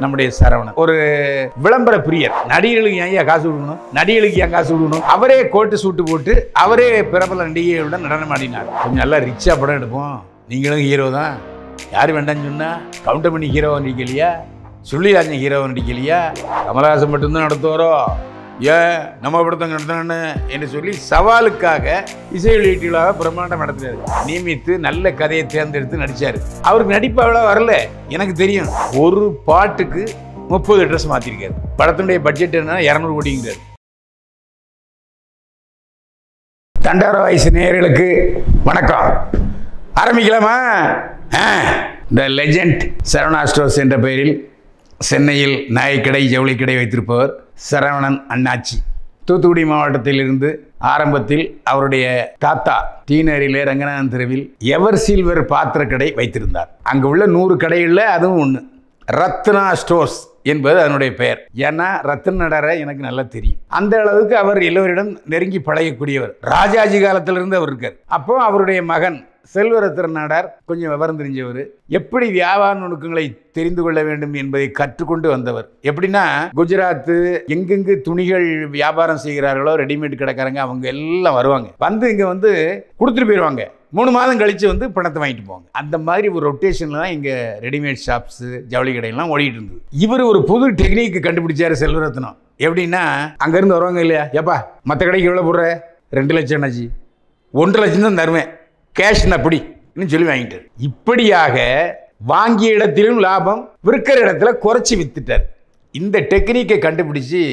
நம்முடைய சரவணன் ஒரு விளம்பர பிரியர் நடிகர்களுக்கு ஏன் காசு கொடுக்கணும் நடிகர்களுக்கு ஏன் காசு கொடுக்கணும் அவரே கோட்டு சூட்டு போட்டு அவரே பிரபல நடிகையுடன் நடனம் ஆடினார் கொஞ்சம் நல்லா ரிச்சா படம் எடுப்போம் நீங்களும் ஹீரோ தான் யார் வேண்டாம்னு சொன்னா கவுண்டர் பண்ணி ஹீரோ நடிக்கலையா சுள்ளிராஜன் ஹீரோ நடிக்கலையா கமலஹாசன் மட்டும்தான் நடத்துவாரோ ஏன் நம்ம படத்தை நடத்தணும்னு என்று சொல்லி சவாலுக்காக இசை வெளியீட்டு விழாவை பிரம்மாண்டம் நடத்தினார் நியமித்து நல்ல கதையை தேர்ந்தெடுத்து நடிச்சார் அவருக்கு நடிப்பு அவ்வளோ வரல எனக்கு தெரியும் ஒரு பாட்டுக்கு முப்பது ட்ரெஸ் மாற்றிருக்காரு படத்தினுடைய பட்ஜெட் என்ன இரநூறு கோடிங்கிறார் தண்டார வயசு நேயர்களுக்கு வணக்கம் ஆரம்பிக்கலாமா த லெஜெண்ட் சரவணா ஸ்டோர்ஸ் என்ற பெயரில் சென்னையில் நாய்க்கடை ஜவுளி கடை வைத்திருப்பவர் சரவணன் அண்ணாச்சி தூத்துக்குடி மாவட்டத்திலிருந்து ஆரம்பத்தில் அவருடைய தாத்தா டீனரிலே ரங்கநாதன் தெருவில் எவர் சில்வர் பாத்திர கடை வைத்திருந்தார் அங்கு உள்ள நூறு கடைகளில் அதுவும் ஒன்று ரத்னா ஸ்டோர்ஸ் என்பது அதனுடைய பெயர் ஏன்னா ரத்தன் நடர எனக்கு நல்லா தெரியும் அந்த அளவுக்கு அவர் எல்லோரிடம் நெருங்கி பழகக்கூடியவர் ராஜாஜி காலத்திலிருந்து அவர் இருக்கார் அப்போ அவருடைய மகன் செல்வரத்தின நாடார் கொஞ்சம் விவரம் தெரிஞ்சவர் எப்படி வியாபார நுணுக்கங்களை தெரிந்து கொள்ள வேண்டும் என்பதை கற்றுக்கொண்டு வந்தவர் எப்படின்னா குஜராத்து எங்கெங்கு துணிகள் வியாபாரம் செய்கிறார்களோ ரெடிமேட் கடைக்காரங்க அவங்க எல்லாம் வருவாங்க வந்து இங்கே வந்து கொடுத்துட்டு போயிடுவாங்க மூணு மாதம் கழித்து வந்து பணத்தை வாங்கிட்டு போவாங்க அந்த மாதிரி ஒரு ரொட்டேஷனில் தான் இங்கே ரெடிமேட் ஷாப்ஸு ஜவுளி கடையெல்லாம் ஓடிட்டு இருந்தது இவர் ஒரு புது டெக்னிக் கண்டுபிடிச்சாரு செல்வரத்னம் எப்படின்னா அங்கேருந்து வருவாங்க இல்லையா ஏப்பா மற்ற கடைக்கு எவ்வளோ போடுற ரெண்டு லட்சம் என்னாச்சு ஒன்றரை லட்சம் தான் தருவேன் கேஷ் அப்படி சொல்லி வாங்கிட்டார் இப்படியாக வாங்கிய இடத்திலும் லாபம் விற்கிற இடத்துல குறைச்சி வித்துட்டார் இந்த டெக்னிக்கை கண்டுபிடிச்சி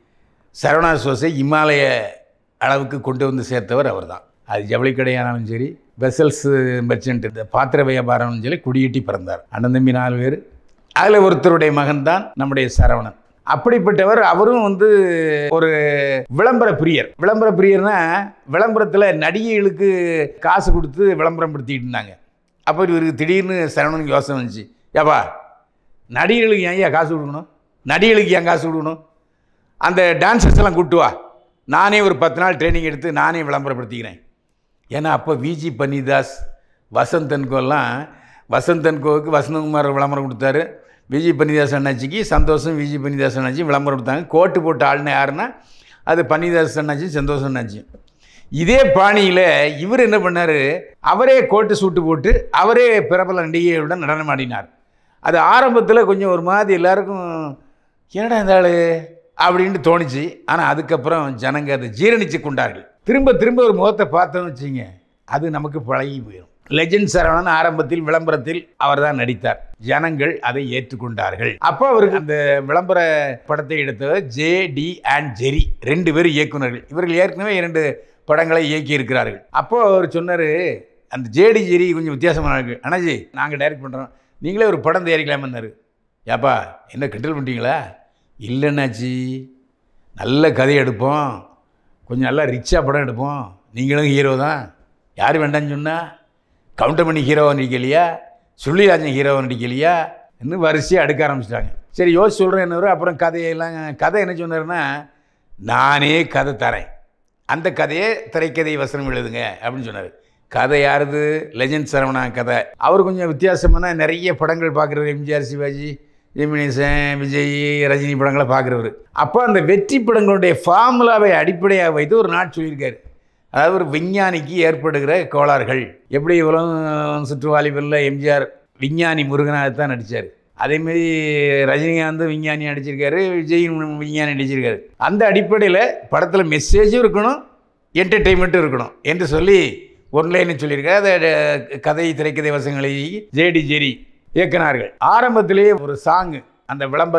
சரவணா சோஸை இமாலய அளவுக்கு கொண்டு வந்து சேர்த்தவர் அவர் தான் அது ஜவுளி கடையானாலும் சரி வெசல்ஸ் மெர்ச்சன்ட் இந்த பாத்திர வியாபாரம்னு சொல்லி குடியேட்டி பிறந்தார் அண்ணன் தம்பி நாலு பேர் அதில் ஒருத்தருடைய மகன் தான் நம்முடைய சரவணன் அப்படிப்பட்டவர் அவரும் வந்து ஒரு விளம்பர பிரியர் விளம்பர பிரியர்னா விளம்பரத்தில் நடிகைகளுக்கு காசு கொடுத்து விளம்பரம் படுத்திக்கிட்டு இருந்தாங்க அப்போ இவருக்கு திடீர்னு சரவணனுக்கு யோசனை வந்துச்சு ஏப்பா நடிகர்களுக்கு ஏன் ஏன் காசு கொடுக்கணும் நடிகர்களுக்கு ஏன் காசு கொடுக்கணும் அந்த டான்சர்ஸ் எல்லாம் கூட்டு வா நானே ஒரு பத்து நாள் ட்ரைனிங் எடுத்து நானே விளம்பரப்படுத்திக்கிறேன் ஏன்னா அப்போ விஜி பன்னிதாஸ் வசந்தன்கோலாம் வசந்தன்கோவுக்கு வசந்தகுமார் விளம்பரம் கொடுத்தாரு விஜய் பன்னிதாஸ் அண்ணாச்சிக்கு சந்தோஷம் விஜய் பன்னிதாஸ் அண்ணாச்சி விளம்பரம் கொடுத்தாங்க கோட்டு போட்ட ஆள்னு யாருன்னா அது பன்னிதாஸ் அண்ணாச்சி சந்தோஷம் அண்ணாச்சி இதே பாணியில் இவர் என்ன பண்ணார் அவரே கோட்டு சூட்டு போட்டு அவரே பிரபல நடிகையுடன் நடனம் ஆடினார் அது ஆரம்பத்தில் கொஞ்சம் ஒரு மாதிரி எல்லாருக்கும் என்னடா இந்த ஆள் அப்படின்ட்டு தோணுச்சு ஆனால் அதுக்கப்புறம் ஜனங்க அதை ஜீரணித்து கொண்டார்கள் திரும்ப திரும்ப ஒரு முகத்தை பார்த்தோம்னு வச்சுங்க அது நமக்கு பழகி போயிடும் லெஜெண்ட் சரவணன் ஆரம்பத்தில் விளம்பரத்தில் அவர் தான் நடித்தார் ஜனங்கள் அதை ஏற்றுக்கொண்டார்கள் அப்போ அவருக்கு அந்த விளம்பர படத்தை எடுத்தவர் ஜே டி அண்ட் ஜெரி ரெண்டு பேரும் இயக்குனர்கள் இவர்கள் ஏற்கனவே இரண்டு படங்களை இயக்கி இருக்கிறார்கள் அப்போ அவர் சொன்னார் அந்த ஜேடி ஜெரி கொஞ்சம் வித்தியாசமான இருக்கு அண்ணாஜி நாங்கள் டைரக்ட் பண்ணுறோம் நீங்களே ஒரு படம் தயாரிக்கலாமன்னாரு ஏப்பா என்ன கிண்டல் பண்ணிட்டீங்களா இல்லைன்னாச்சி நல்ல கதை எடுப்போம் கொஞ்சம் நல்லா ரிச்சாக படம் எடுப்போம் நீங்களும் ஹீரோ தான் யார் வேண்டாம்னு சொன்னால் கவுண்டர் பண்ணி ஹீரோவை நடிக்கலையா சுள்ளிராஜன் ஹீரோவை நடிக்கலையா இன்னும் வரிசையாக அடுக்க ஆரம்பிச்சிட்டாங்க சரி யோசிச்சு சொல்கிறேன் என்ன அப்புறம் கதையெல்லாம் கதை என்ன சொன்னார்னா நானே கதை தரேன் அந்த கதையை திரைக்கதை வசனம் எழுதுங்க அப்படின்னு சொன்னார் கதை யாருது லெஜெண்ட் சரவணா கதை அவர் கொஞ்சம் வித்தியாசமான நிறைய படங்கள் பார்க்குறவர் எம்ஜிஆர் சிவாஜி ஜெமினேசன் விஜய் ரஜினி படங்களை பார்க்குறவர் அப்போ அந்த வெற்றி படங்களுடைய ஃபார்முலாவை அடிப்படையாக வைத்து ஒரு நாட் சொல்லியிருக்காரு அதாவது ஒரு விஞ்ஞானிக்கு ஏற்படுகிற கோளாறுகள் எப்படி உலகம் சுற்று வாலிபரில் எம்ஜிஆர் விஞ்ஞானி முருகனாக தான் நடித்தார் அதேமாரி ரஜினிகாந்த் விஞ்ஞானி நடிச்சிருக்காரு விஜய் விஞ்ஞானி நடிச்சிருக்காரு அந்த அடிப்படையில் படத்தில் மெசேஜும் இருக்கணும் என்டர்டெயின்மெண்ட்டும் இருக்கணும் என்று சொல்லி ஒன்லைன்னு சொல்லியிருக்காரு அதை கதை திரைக்கதை வசங்களை ஜேடி ஜெரி இயக்குனார்கள் ஆரம்பத்திலேயே ஒரு சாங்கு அந்த விளம்பர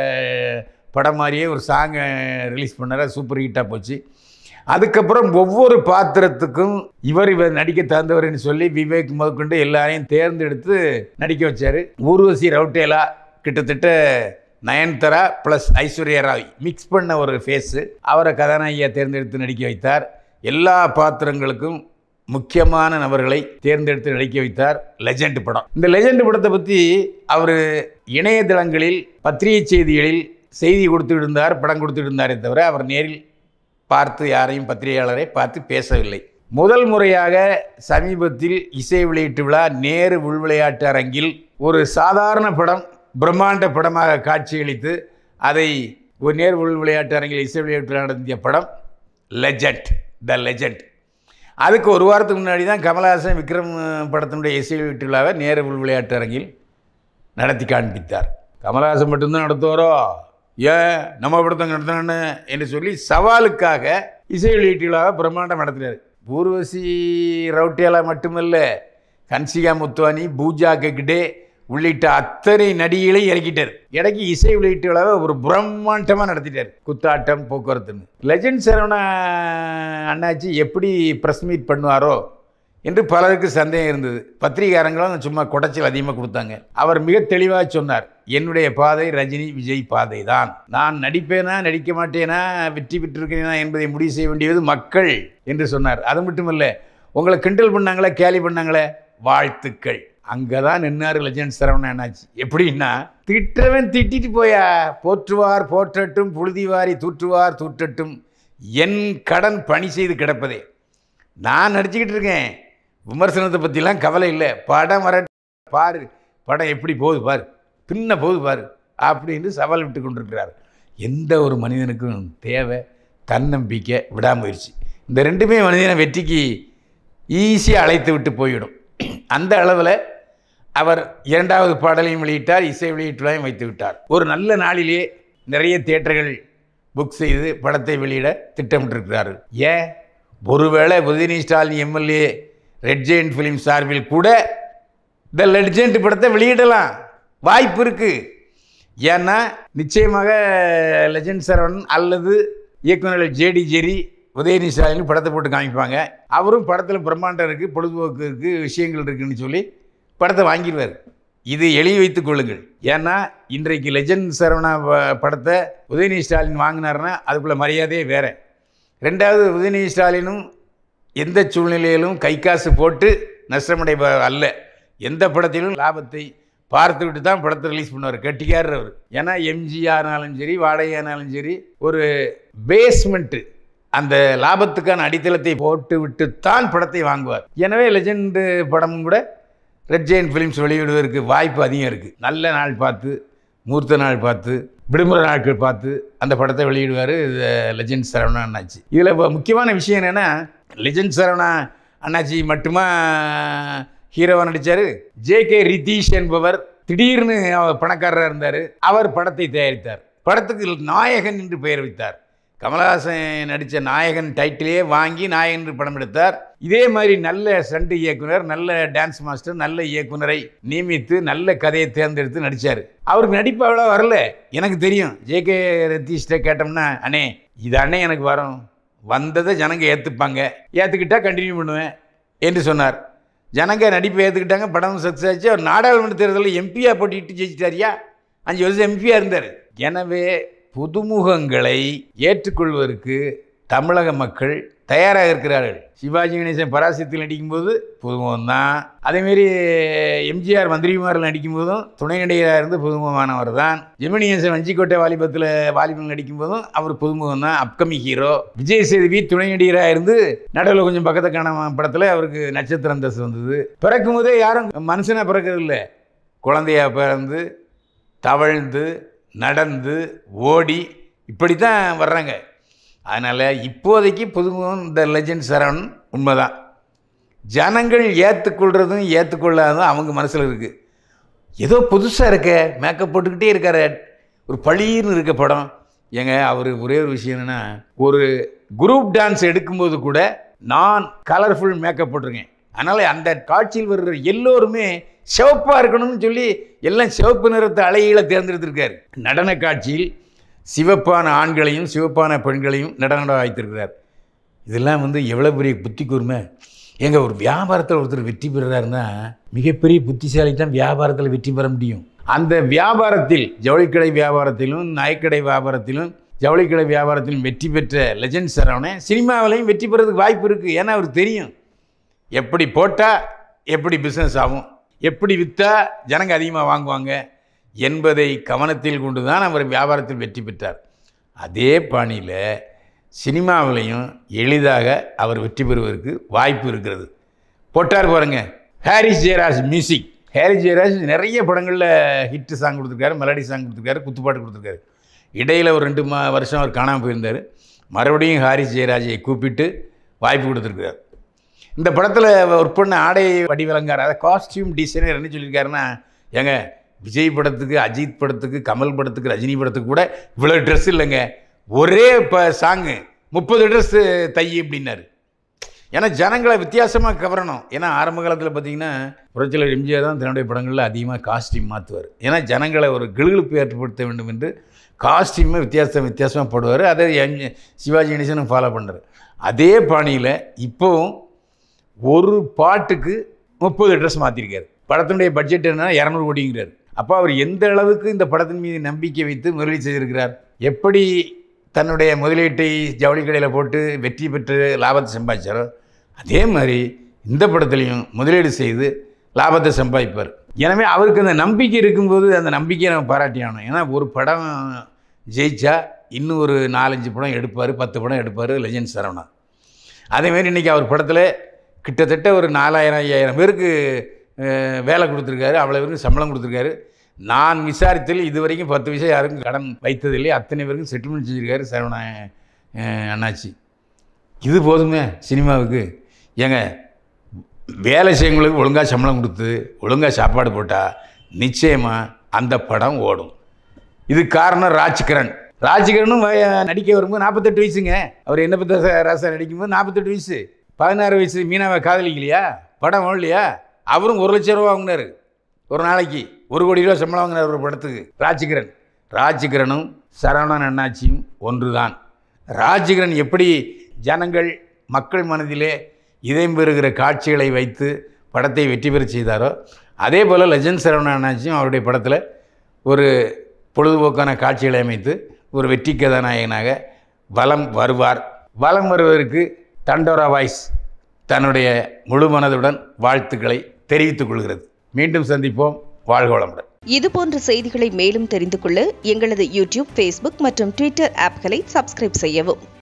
படம் மாதிரியே ஒரு சாங்கை ரிலீஸ் பண்ணார் சூப்பர் ஹிட்டாக போச்சு அதுக்கப்புறம் ஒவ்வொரு பாத்திரத்துக்கும் இவர் இவர் நடிக்க தகுந்தவர்னு சொல்லி விவேக் முதற்கொண்டு எல்லாரையும் தேர்ந்தெடுத்து நடிக்க வச்சார் ஊர்வசி ரவுட்டேலா கிட்டத்தட்ட நயன்தரா ப்ளஸ் ஐஸ்வர்யா ராய் மிக்ஸ் பண்ண ஒரு ஃபேஸு அவரை கதாநாயகியாக தேர்ந்தெடுத்து நடிக்க வைத்தார் எல்லா பாத்திரங்களுக்கும் முக்கியமான நபர்களை தேர்ந்தெடுத்து நடிக்க வைத்தார் லெஜெண்ட் படம் இந்த லெஜெண்ட் படத்தை பற்றி அவர் இணையதளங்களில் பத்திரிகை செய்திகளில் செய்தி கொடுத்துட்டு இருந்தார் படம் கொடுத்துட்டு இருந்தாரே தவிர அவர் நேரில் பார்த்து யாரையும் பத்திரிகையாளரை பார்த்து பேசவில்லை முதல் முறையாக சமீபத்தில் இசை வெளியீட்டு விழா நேரு உள்விளையாட்டு அரங்கில் ஒரு சாதாரண படம் பிரம்மாண்ட படமாக காட்சியளித்து அதை ஒரு நேர் உள் விளையாட்டு அரங்கில் இசை விளையாட்டு நடத்திய படம் லெஜண்ட் த லெஜண்ட் அதுக்கு ஒரு வாரத்துக்கு முன்னாடி தான் கமலஹாசன் விக்ரம் படத்தினுடைய இசை விளையாட்டு விழாவை நேரு உள் விளையாட்டு அரங்கில் நடத்தி காண்பித்தார் கமலஹாசன் மட்டும்தான் நடத்துவாரோ ஏன் நம்ம படத்தை நடத்தணும்னு என்று சொல்லி சவாலுக்காக இசை வெளியீட்டு விழாவை பிரம்மாண்டம் நடத்தினார் பூர்வசி ரவுட்டியாலா மட்டுமல்ல கன்சிகா முத்துவானி பூஜா கெக்டே உள்ளிட்ட அத்தனை நடிகைகளையும் இறக்கிட்டார் இறக்கி இசை வெளியீட்டு விழாவை ஒரு பிரம்மாண்டமாக நடத்திட்டார் குத்தாட்டம் போக்குவரத்துன்னு லெஜண்ட் சரவணா அண்ணாச்சி எப்படி ப்ரெஸ் மீட் பண்ணுவாரோ என்று பலருக்கு சந்தேகம் இருந்தது பத்திரிகாரங்களும் சும்மா குடைச்சல் அதிகமாக கொடுத்தாங்க அவர் மிக தெளிவாக சொன்னார் என்னுடைய பாதை ரஜினி விஜய் பாதை தான் நான் நடிப்பேனா நடிக்க மாட்டேனா வெற்றி பெற்றிருக்கிறேனா என்பதை முடிவு செய்ய வேண்டியது மக்கள் என்று சொன்னார் அது மட்டுமல்ல உங்களை கிண்டல் பண்ணாங்களே கேலி பண்ணாங்களே வாழ்த்துக்கள் அங்கே தான் நின்னார் லெஜண்ட் சரவணன் என்னாச்சு எப்படின்னா திட்டவன் திட்டிட்டு போயா போற்றுவார் போற்றட்டும் புழுதிவாரி தூற்றுவார் தூற்றட்டும் என் கடன் பணி செய்து கிடப்பதே நான் நடிச்சுக்கிட்டு இருக்கேன் விமர்சனத்தை பற்றிலாம் கவலை இல்லை படம் வர பாரு படம் எப்படி போகுது பாரு பின்ன போகுது பாரு அப்படின்னு சவால் விட்டு கொண்டிருக்கிறார் எந்த ஒரு மனிதனுக்கும் தேவை தன்னம்பிக்கை விடாமுயற்சி இந்த ரெண்டுமே மனிதனை வெற்றிக்கு ஈஸியாக அழைத்து விட்டு போய்விடும் அந்த அளவில் அவர் இரண்டாவது பாடலையும் வெளியிட்டார் இசை வெளியீட்டுலையும் வைத்து விட்டார் ஒரு நல்ல நாளிலே நிறைய தியேட்டர்கள் புக் செய்து படத்தை வெளியிட திட்டமிட்டிருக்கிறார்கள் ஏன் ஒருவேளை Udhayanidhi Stalin MLA red giant film சார்பில் கூட த லெட்ஜெண்ட் படத்தை வெளியிடலாம் வாய்ப்பு இருக்குது ஏன்னா நிச்சயமாக லெஜெண்ட் சரவணன் அல்லது இயக்குநர்கள் ஜேடி ஜெரி உதயநிதி ஸ்டாலின் படத்தை போட்டு காமிப்பாங்க அவரும் படத்தில் பிரம்மாண்டம் இருக்குது பொழுதுபோக்கு இருக்குது விஷயங்கள் இருக்குன்னு சொல்லி படத்தை வாங்கிடுவார் இது எழுதி வைத்துக் கொள்ளுங்கள் ஏன்னா இன்றைக்கு லெஜெண்ட் சரவணா ப- படத்தை உதயநிதி ஸ்டாலின் வாங்கினாருன்னா அதுக்குள்ள மரியாதையே வேற ரெண்டாவது உதயநிதி ஸ்டாலினும் எந்த சூழ்நிலையிலும் கை காசு போட்டு நஷ்டமடைபவர் அல்ல எந்த படத்திலும் லாபத்தை பார்த்துவிட்டு தான் படத்தை ரிலீஸ் பண்ணுவார் கட்டிக்காரர் அவர் ஏன்னா எம்ஜிஆர்னாலும் சரி வாடகையானாலும் சரி ஒரு பேஸ்மெண்ட்டு அந்த லாபத்துக்கான அடித்தளத்தை போட்டு விட்டு தான் படத்தை வாங்குவார் எனவே லெஜெண்டு படமும் கூட ரெட் ஜெயின் ஃபிலிம்ஸ் வெளியிடுவதற்கு வாய்ப்பு அதிகம் இருக்குது நல்ல நாள் பார்த்து மூர்த்த நாள் பார்த்து விடுமுறை நாட்கள் பார்த்து அந்த படத்தை வெளியிடுவார் லெஜெண்ட் சரவணா அண்ணாச்சி இதில் இப்போ முக்கியமான விஷயம் என்னென்னா லெஜெண்ட் சரவணா அண்ணாச்சி மட்டுமா ஹீரோவாக நடித்தார் ஜே கே ரிதீஷ் என்பவர் திடீர்னு அவர் பணக்காரராக இருந்தார் அவர் படத்தை தயாரித்தார் படத்துக்கு நாயகன் என்று பெயர் வைத்தார் கமலஹாசன் நடித்த நாயகன் டைட்டிலே வாங்கி நாயகன் என்று படம் எடுத்தார் இதே மாதிரி நல்ல சண்டு இயக்குனர் நல்ல டான்ஸ் மாஸ்டர் நல்ல இயக்குனரை நியமித்து நல்ல கதையை தேர்ந்தெடுத்து நடித்தார் அவருக்கு நடிப்பு அவ்வளோ வரல எனக்கு தெரியும் ஜேகே ரத்தீஷ்ட கேட்டோம்னா அண்ணே இது அண்ணே எனக்கு வரும் வந்ததை ஜனங்க ஏற்றுப்பாங்க ஏற்றுக்கிட்டா கண்டினியூ பண்ணுவேன் என்று சொன்னார் ஜனங்க நடிப்பை ஏற்றுக்கிட்டாங்க படம் சக்ஸஸ் ஆச்சு அவர் நாடாளுமன்ற தேர்தலில் எம்பியாக போட்டிட்டு ஜெயிச்சிட்டாரியா அஞ்சு வருஷம் எம்பியாக இருந்தார் எனவே புதுமுகங்களை ஏற்றுக்கொள்வதற்கு தமிழக மக்கள் தயாராக இருக்கிறார்கள் சிவாஜி கணேசன் பராசத்தில் நடிக்கும்போது புதுமுகம் தான் அதேமாரி எம்ஜிஆர் மந்திரிகுமாரில் நடிக்கும்போதும் துணை நடிகராக இருந்து புதுமுகமானவர் தான் ஜெமினியசன் வஞ்சிக்கோட்டை வாலிபத்தில் வாலிபல் நடிக்கும்போதும் அவர் புதுமுகம் தான் அப்கமிங் ஹீரோ விஜய் சேதுவி துணை நடிகராக இருந்து நடுவில் கொஞ்சம் பக்கத்தை காண படத்தில் அவருக்கு நட்சத்திர அந்தஸ்து வந்தது பிறக்கும் போதே யாரும் மனுஷனாக பிறக்கிறது இல்லை குழந்தையா பிறந்து தவழ்ந்து நடந்து ஓடி இப்படி தான் வர்றாங்க அதனால் இப்போதைக்கு புதுமுகம் இந்த லெஜெண்ட் சரவணன் உண்மைதான் ஜனங்கள் ஏற்றுக்கொள்கிறதும் ஏற்றுக்கொள்ளாததும் அவங்க மனசில் இருக்குது ஏதோ புதுசாக இருக்க மேக்கப் போட்டுக்கிட்டே இருக்காரு ஒரு பளீர்னு இருக்க படம் ஏங்க அவர் ஒரே ஒரு விஷயம் என்னென்னா ஒரு குரூப் டான்ஸ் எடுக்கும்போது கூட நான் கலர்ஃபுல் மேக்கப் போட்டிருக்கேன் அதனால் அந்த காட்சியில் வருகிற எல்லோருமே சிவப்பாக இருக்கணும்னு சொல்லி எல்லாம் சிவப்பு நிறத்தை அழகிகளை தேர்ந்தெடுத்திருக்கார் நடன காட்சியில் சிவப்பான ஆண்களையும் சிவப்பான பெண்களையும் நடனம் வைத்திருக்கிறார் இதெல்லாம் வந்து எவ்வளோ பெரிய புத்தி கூர்மை ஏங்க ஒரு வியாபாரத்தில் ஒருத்தர் வெற்றி பெறுறாருன்னா மிகப்பெரிய புத்திசாலி தான் வியாபாரத்தில் வெற்றி பெற முடியும் அந்த வியாபாரத்தில் ஜவுளிக்கடை வியாபாரத்திலும் நாய்க்கடை வியாபாரத்திலும் ஜவுளிக்கடை வியாபாரத்திலும் வெற்றி பெற்ற லெஜண்ட் சரவணன் சினிமாவிலையும் வெற்றி பெறதுக்கு வாய்ப்பு இருக்குது ஏன்னா அவருக்கு தெரியும் எப்படி போட்டால் எப்படி பிஸ்னஸ் ஆகும் எப்படி விற்றா ஜனங்க அதிகமாக வாங்குவாங்க என்பதை கவனத்தில் கொண்டு தான் அவர் வியாபாரத்தில் வெற்றி பெற்றார் அதே பாணியில் சினிமாவிலையும் எளிதாக அவர் வெற்றி பெறுவதற்கு வாய்ப்பு இருக்கிறது போட்டார் பாருங்க ஹாரிஸ் ஜெயராஜ் மியூசிக் ஹேரி ஜெயராஜ் நிறைய படங்களில் ஹிட் சாங் கொடுத்துருக்காரு மெலடி சாங் கொடுத்துருக்காரு குத்துப்பாட்டு கொடுத்துருக்காரு இடையில் ஒரு ரெண்டு மா வருஷம் அவர் காணாமல் போயிருந்தார் மறுபடியும் ஹாரிஸ் ஜெயராஜை கூப்பிட்டு வாய்ப்பு கொடுத்துருக்காரு இந்த படத்தில் ஒர்க் பண்ண ஆடை வடிவிலங்கார் அதாவது காஸ்டியூம் டிசைனர் என்ன சொல்லியிருக்காருன்னா ஏங்க விஜய் படத்துக்கு அஜித் படத்துக்கு கமல் படத்துக்கு ரஜினி படத்துக்கு கூட இவ்வளோ ட்ரெஸ் இல்லைங்க ஒரே இப்போ சாங்கு முப்பது ட்ரெஸ் தை அப்படின்னாரு ஏன்னா ஜனங்களை வித்தியாசமாக கவரணும் ஏன்னா ஆரம்ப காலத்தில் பார்த்தீங்கன்னா புரட்சியாளர் எம்ஜிஆர் தான் தன்னுடைய படங்களில் அதிகமாக காஸ்டியூம் மாற்றுவார் ஏன்னா ஜனங்களை ஒரு கிளுகிழுப்பு ஏற்படுத்த வேண்டும் என்று காஸ்டியூமை வித்தியாசம் வித்தியாசமாக போடுவார் அதை எம் சிவாஜி கணேசனும் ஃபாலோ பண்ணுறாரு அதே பாணியில் இப்போவும் ஒரு பாட்டுக்கு முப்பது ட்ரெஸ் மாற்றிருக்காரு படத்தினுடைய பட்ஜெட் என்னன்னா இரநூறு கோடிங்கிறார் அப்போ அவர் எந்த அளவுக்கு இந்த படத்தின் மீது நம்பிக்கை வைத்து முதலீடு செய்திருக்கிறார் எப்படி தன்னுடைய முதலீட்டை ஜவுளி கடையில் போட்டு வெற்றி பெற்று லாபத்தை சம்பாதிச்சாரோ அதே மாதிரி இந்த படத்துலையும் முதலீடு செய்து லாபத்தை சம்பாதிப்பார் எனவே அவருக்கு அந்த நம்பிக்கை இருக்கும்போது அந்த நம்பிக்கையை நம்ம பாராட்டியானோம் ஏன்னா ஒரு படம் ஜெயிச்சா இன்னும் ஒரு நாலஞ்சு படம் எடுப்பார் பத்து படம் எடுப்பார் லெஜண்ட் சரவணா அதேமாரி இன்றைக்கி அவர் படத்தில் கிட்டத்தட்ட ஒரு நாலாயிரம் ஐயாயிரம் பேருக்கு அஹ், வேலை கொடுத்துருக்காரு அவ்வளோ பேருக்கு சம்பளம் கொடுத்துருக்காரு நான் விசாரித்ததில் இது வரைக்கும் பத்து விஷயம் யாருக்கும் கடன் வைத்ததில்லை அத்தனை பேருக்கும் செட்டில்மெண்ட் செஞ்சுருக்காரு சரவணா அஹ், அண்ணாச்சி இது போதுமே சினிமாவுக்கு ஏங்க வேலை செய்யவங்களுக்கு ஒழுங்காக சம்பளம் கொடுத்து ஒழுங்காக சாப்பாடு போட்டால் நிச்சயமாக அந்த படம் ஓடும் இது காரணம் ராஜ்கிரண் ராஜ்கிரனும் வய- நடிக்க வரும்போது நாற்பத்தெட்டு வயசுங்க அவர் என்ன பத்த ராசா நடிக்கும்போது நாற்பத்தெட்டு வயசு பதினாறு வயசு மீனாவை காதலிக்கலையா படம் ஓடலையா அவரும் ஒரு லட்சம் ரூபா வாங்கினாரு ஒரு நாளைக்கு ஒரு கோடி ரூபா சம்பளம் வாங்கினார் ஒரு படத்துக்கு ராஜ்கிரண் ராஜ்கிரனும் சரவணன் அண்ணாச்சியும் ஒன்றுதான் ராஜ்கிரண் எப்படி ஜனங்கள் மக்கள் மனதிலே இதயம் பெறுகிற காட்சிகளை வைத்து படத்தை வெற்றி பெறச் செய்தாரோ அதே போல் லெஜண்ட் சரவணன் அண்ணாச்சியும் அவருடைய படத்தில் ஒரு பொழுதுபோக்கான காட்சிகளை அமைத்து ஒரு வெற்றி கதாநாயகனாக வலம் வருவார் வலம் வருவதற்கு தண்டோரா வாய்ஸ் தன்னுடைய முழு மனதுடன் வாழ்த்துக்களை தெரிவித்துக் கொள்கிறது மீண்டும் சந்திப்போம் வாழ்க வளமுடன் இது போன்ற செய்திகளை மேலும் தெரிந்து கொள்ள எங்களது யூடியூப் ஃபேஸ்புக் மற்றும் ட்விட்டர் ஆப்களை சப்ஸ்கிரைப் செய்யவும்